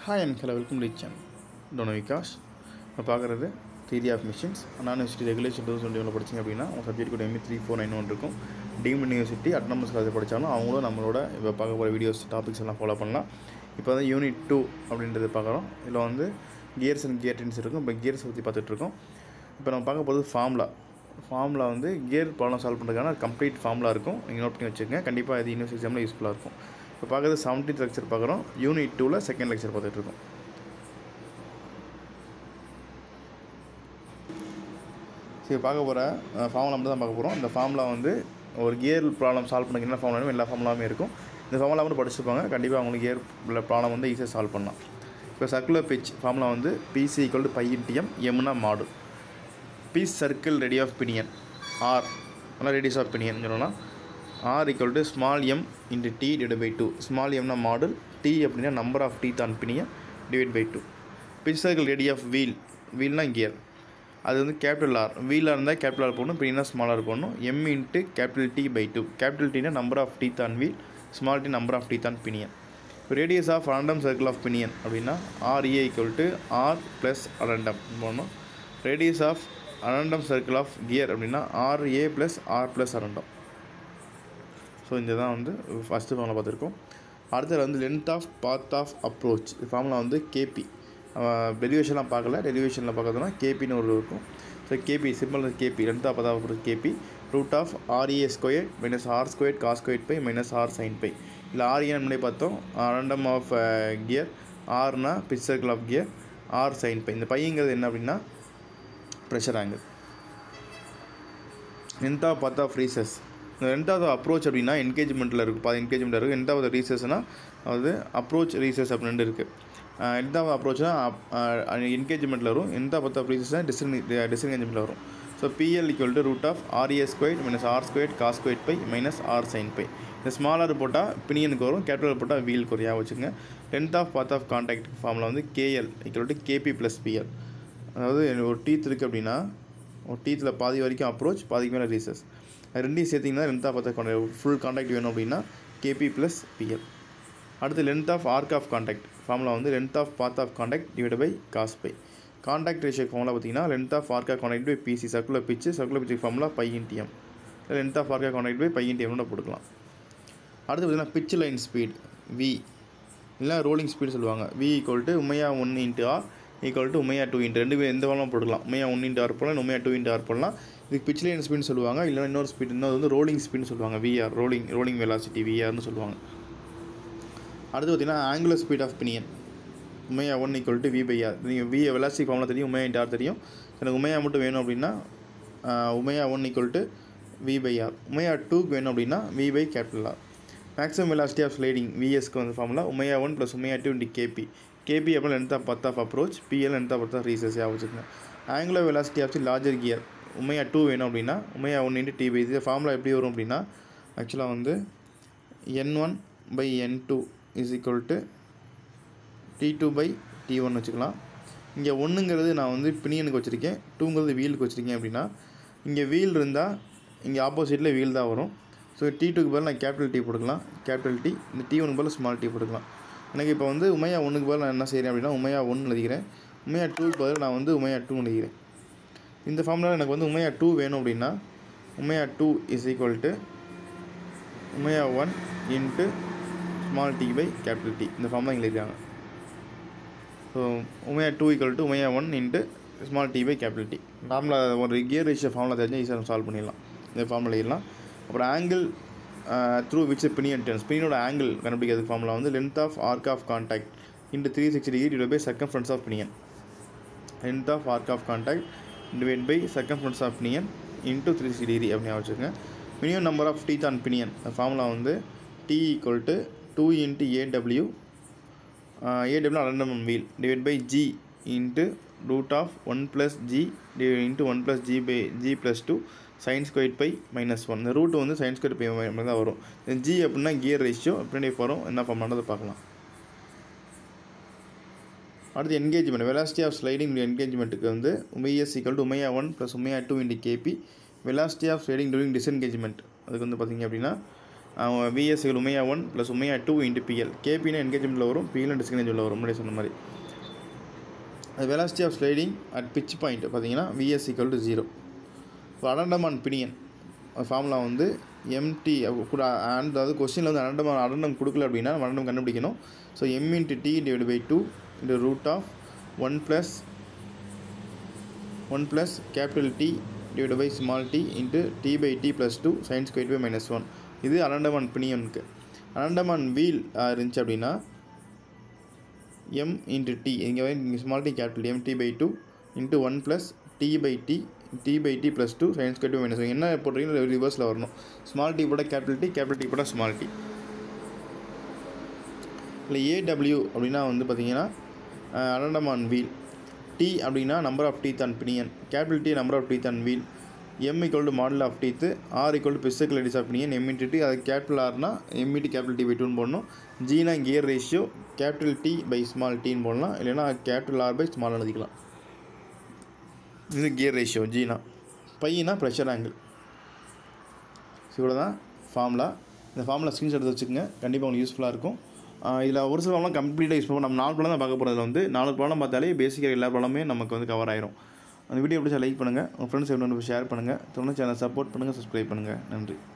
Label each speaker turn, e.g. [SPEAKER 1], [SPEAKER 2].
[SPEAKER 1] hi and hello welcome to channel டோனோ விகாஷ் இப்போ பார்க்குறது theory of machines Anna university regulation two twenty ஒன்று படிச்சிங்க அப்படின்னா உங்கள் சப்ஜெக்ட் கூட M E three four nine one இருக்கும் டீம் யூனிவர்சிட்டி அட்டானமஸ் காலேஜ் படித்தாலும் அவங்களும் நம்மளோட இப்போ பார்க்க போகிற வீடியோஸ் டாபிக்ஸ் எல்லாம் ஃபாலோ பண்ணலாம் இப்போ வந்து யூனிட் டூ அப்படின்றது பார்க்குறோம் இதில் வந்து கியர்ஸ் அண்ட் கியர் டென்ஸ் இருக்கும் இப்போ கியர்ஸ் பற்றி பார்த்துட்ருக்கோம் இப்போ நம்ம பார்க்க போகிறது ஃபார்முலா ஃபார்முலா வந்து கியர் ப்ராப்ளம் சால்வ் பண்ணுறதுக்கான கம்ப்ளீட் ஃபார்முலா இருக்கும் நீங்கள் நோட் பண்ணி வச்சுக்கோங்க கண்டிப்பாக இது யூனிவர்சிட்டி எக்ஸாமில் யூஸ்ஃபுல்லாக இருக்கும் இப்போ பார்க்குறது செவன்டீன்த் லெக்சர் பார்க்குறோம் யூனிட் டூவில் செகண்ட் லெக்சர் பார்த்துட்ருக்கோம் சரி பார்க்க போகிற ஃபார்முலா மட்டும் தான் பார்க்க போகிறோம் இந்த ஃபார்முலா வந்து ஒரு கியர் ப்ராப்ளம் சால்வ் பண்ண என்ன ஃபார்முலா எல்லா ஃபார்முலாமே இருக்கும் இந்த ஃபார்முலா மட்டும் படிச்சுப்பாங்க கண்டிப்பாக அவங்களுக்கு கியர் ப்ராப்ளம் வந்து ஈஸியாக சால்வ் பண்ணலாம் இப்போ சர்க்குலர் பிச் ஃபார்முலா வந்து P C equal to pi into M எம்னா module pitch circle radius of pinion R நல்லா ரேடியஸ் ஆஃப் பினியன் சொல்லலாம் R equal to small M into T divide by two small எம்னா module T அப்படின்னா number of teeth on pinion divide by two pitch circle radius of wheel வீல்னா gear அது வந்து capital R வீலாக இருந்தால் capital R போடணும் பின்னா ஸ்மாலாக போடணும் M into capital T by two capital டினா number of teeth on wheel small T number of teeth on pinion radius of addendum circle of pinion அப்படின்னா R A equal to R plus addendum போடணும் radius of addendum circle of gear அப்படின்னா R A plus R plus addendum so இந்த தான் வந்து first formula பார்த்துருக்கோம் அடுத்தது வந்து length of path of approach இது ஃபார்முலா வந்து கேபி டெலிவேஷன்லாம் பார்க்கல டெலிவேஷனில் பார்க்கறதுனா கேபின்னு ஒரு இருக்கும் so K P simple K P length of path of approach K P root of R A square minus R square cos square by minus R sin pi இல்லை R A முன்னாடி பார்த்தோம் ரண்டம் ஆஃப் கியர் ஆர்னா pitch circle of gear R sin pi இந்த பையங்கிறது என்ன அப்படின்னா pressure angle length of path of recess இந்த ரெண்டாவது அப்ரோச் அப்படின்னா என்கேஜ்மெண்ட்டில் இருக்குது பாதி என்கேஜ்மெண்ட்டில் இருக்குது ரெண்டாவது ரீசஸ்னால் அது அப்ரோச் ரீசஸ் அப்படின்னு இருக்குது ரெண்டாவது அப்ரோச்னா என்கேஜ்மெண்ட்டில் வரும் எந்த பத்து ஆஃப் ரீசஸ்னால் டிஸ்இன் டிஸ்என்கேஜ்மெண்ட்டில் வரும் so P L equal to root of R A square minus R square cos square by minus R sin pi இந்த ஸ்மாலர் போட்டால் பினியனுக்கு வரும் கேபிட்டல் போட்டால் வீலுக்கு வரும் ஞாபகம் வச்சுங்க length of path of contact ஃபார்மில் வந்து K L equal to K P plus P L அதாவது ஒரு டீத் இருக்குது அப்படின்னா ஒரு டீத்தில் பாதி வரைக்கும் அப்ரோச் பாதிக்கு மேலே ரீசஸ் அது ரெண்டையும் சேர்த்திங்கன்னா length of contact full contact வேணும் அப்படின்னா கேபி ப்ளஸ் பிஎல் அடுத்து length of arc of contact formula வந்து length of path of contact divide by cos pi contact ratio formula பார்த்தீங்கன்னா length of arc of contact by P C circular pitch circular pitch formula pi into M length of arc of contact by pi இன்டிஎம்னு போட்டுக்கலாம் அடுத்து பார்த்தீங்கன்னா pitch line speed V இல்லை rolling speed சொல்லுவாங்க V equal to omega one into R equal to omega two into ரெண்டு பேர் எந்த வேணாலும் போட்டுக்கலாம் உமையா ஒன் இன்ட்டு ஆர் போடலாம் உமையா டூ இன்ட்டு ஆர் போடலாம் இதுக்கு பிச் லைன் ஸ்பீட்னு சொல்லுவாங்க இல்லைனா இன்னொரு ஸ்பீட் இன்னொரு வந்து ரோலிங் ஸ்பீட்னு சொல்லுவாங்க விஆர் ரோலிங் ரோலிங் வெலாசிட்டி விஆர்னு சொல்லுவாங்க அடுத்து பார்த்தீங்கன்னா angular speed of pinion omega one equal to V by R நீங்கள் வி வெலாசிட்டி ஃபார்மில் தெரியும் உமையா இன்ட்டு ஆர் தெரியும் எனக்கு உமையா மட்டும் வேணும் அப்படின்னா omega one equal to V by R omega டூக்கு வேணும் அப்படின்னா V by capital R maximum velocity of sliding விஎஸ்க்கு வந்து formula omega one plus omega two into K P K P அப்புறம் length of path of approach P L length of path of recess ஞாபகம் வச்சுக்கோங்க angular velocity of the larger gear omega two வேணும் அப்படின்னா omega one into T by இது formula எப்படி வரும் அப்படின்னா ஆக்சுவலாக வந்து என் one by N two is equal to T two by T one வச்சுக்கலாம் இங்கே ஒன்றுங்கிறது நான் வந்து பினியனுக்கு வச்சுருக்கேன் டூங்கிறது வீலுக்கு வச்சுருக்கேன் அப்படின்னா இங்கே வீல் இருந்தால் இங்கே ஆப்போசிட்டில் வீல் தான் வரும் ஸோ டி டூக்கு பதில் நான் கேபிட்டல் டி போட்டுக்கலாம் கேபிட்டல் டி இந்த டி ஒனுக்கு பதில் ஸ்மால் டி போட்டுக்கலாம் எனக்கு இப்போ வந்து உமையா ஒன்றுக்கு பதில் நான் என்ன செய்கிறேன் அப்படின்னா உமையா ஒன்று எழுதிக்கிறேன் உமையா டூக்கு பதில் நான் வந்து உமையா டூ எழுதிக்கிறேன் இந்த ஃபார்முலா எனக்கு வந்து உமையா டூ வேணும் அப்படின்னா omega two is equal to omega one into small T by capital T இந்த ஃபார்முலா இங்கே எழுதிருக்காங்க so omega two equal to omega one into small T by capital T formula ஒரு கியர் ரேஷியோ ஃபார்முலா தெரிஞ்சால் ஈஸியாக solve பண்ணிடலாம் இந்த formula எழுதலாம் அப்புறம் angle through which pinion turns பினியனோட ஆங்கிள் கண்டுபிடிக்கிறது ஃபார்முலா வந்து length of arc of contact into three sixty degree divide by circumference of pinion length of arc of contact divide by circumference of pinion into three sixty degree அப்படின்னு வச்சுக்கோங்க minimum number of teeth on pinion formula வந்து T equal to two into A W A W addendum wheel divide by G into root of one plus G into one plus G by G plus two sin square by minus one இந்த root வந்து sin square by minus தான் வரும் G அப்படின்னா gear ratio எப்படி வரும் என்ன பண்ணுறதை பார்க்கலாம் அடுத்து என்கேஜ்மெண்ட் வெலாசிட்டி ஆஃப் ஸ்லைடிங் என்கேஜ்மெண்ட்டுக்கு வந்து உமைஎஸ் equal to omega one plus omega two into கேபி velocity of sliding during disengagement அதுக்கு வந்து பார்த்திங்க அப்படின்னா விஎஸ்சிகள் omega one plus omega two into PL கேபினா என்கேஜ்மெண்ட்டில் வரும் பிஎல் டிஸ்கனேஜில் வரும் முன்னாடி சொன்ன மாதிரி velocity of sliding at pitch point பார்த்தீங்கன்னா விஎஸ் ஈக்குவல் டு ஜீரோ இப்போ அடண்டமான் பினியன் ஃபார்முலா வந்து எம்டி கூட and அதாவது கொஸ்டினில் வந்து அடண்டம் அடண்டம் கொடுக்கல அப்படின்னா அடண்டம் கண்டுபிடிக்கணும் so M into T divide by two into root of one plus one plus capital T divide by small T into T by T plus two sine square by minus one இது அனண்டமான் பினியனுக்கு அனண்டமான் wheel இருந்துச்சு அப்படின்னா M into T இங்கே இங்கே small T capital M T by two into one plus T by T T by T plus two sine square by minus one என்ன போடுறீங்களோ ரிவர்ஸில் வரணும் ஸ்மால் டி போட கேபிட்டல் டி கேபிட்டல் டி போட small T இல்லை AW அப்படின்னா வந்து பார்த்தீங்கன்னா அனண்டமான் வீல் டி அப்படின்னா number of teeth and pinion capital T number of teeth and wheel M equal to module of teeth R equal to physical எடிஸ் of pinion M into T அது capital ஆர்னா M into capital T by டூன்னு போடணும் ஜீனா gear ratio capital T by small டின்னு போடலாம் இல்லைன்னா capital R by small எழுதிக்கலாம் இது கியர் ரேஷியோ ஜீனா பையனா ப்ரெஷர் ஆங்கிள் இவ்வளோ தான் ஃபார்முலா இந்த ஃபார்முலா ஸ்க்ரீன்ஷாட் எடுத்து வச்சுக்கோங்க கண்டிப்பாக உங்களுக்கு யூஸ்ஃபுல்லாக இருக்கும் இதில் ஒரு சில ப்ராப்ளம் கம்ப்ளீட்டாக யூஸ் பண்ணுவோம் நம்ம நாலு ப்ராப்ளம் தான் பார்க்க போகிறதுல வந்து நாலு ப்ராப்ளம் பார்த்தாலே பேசிக்காக எல்லா ப்ராப்ளமே நமக்கு வந்து கவர் ஆயிரும் அந்த வீடியோ பிடிச்சா லைக் பண்ணுங்கள் உங்கள் ஃப்ரெண்ட்ஸ் எப்படி ஷேர் பண்ணுங்கள் தொடர்ந்து சேனல் சப்போர்ட் பண்ணுங்கள் சப்ஸ்கிரைப் பண்ணுங்கள் நன்றி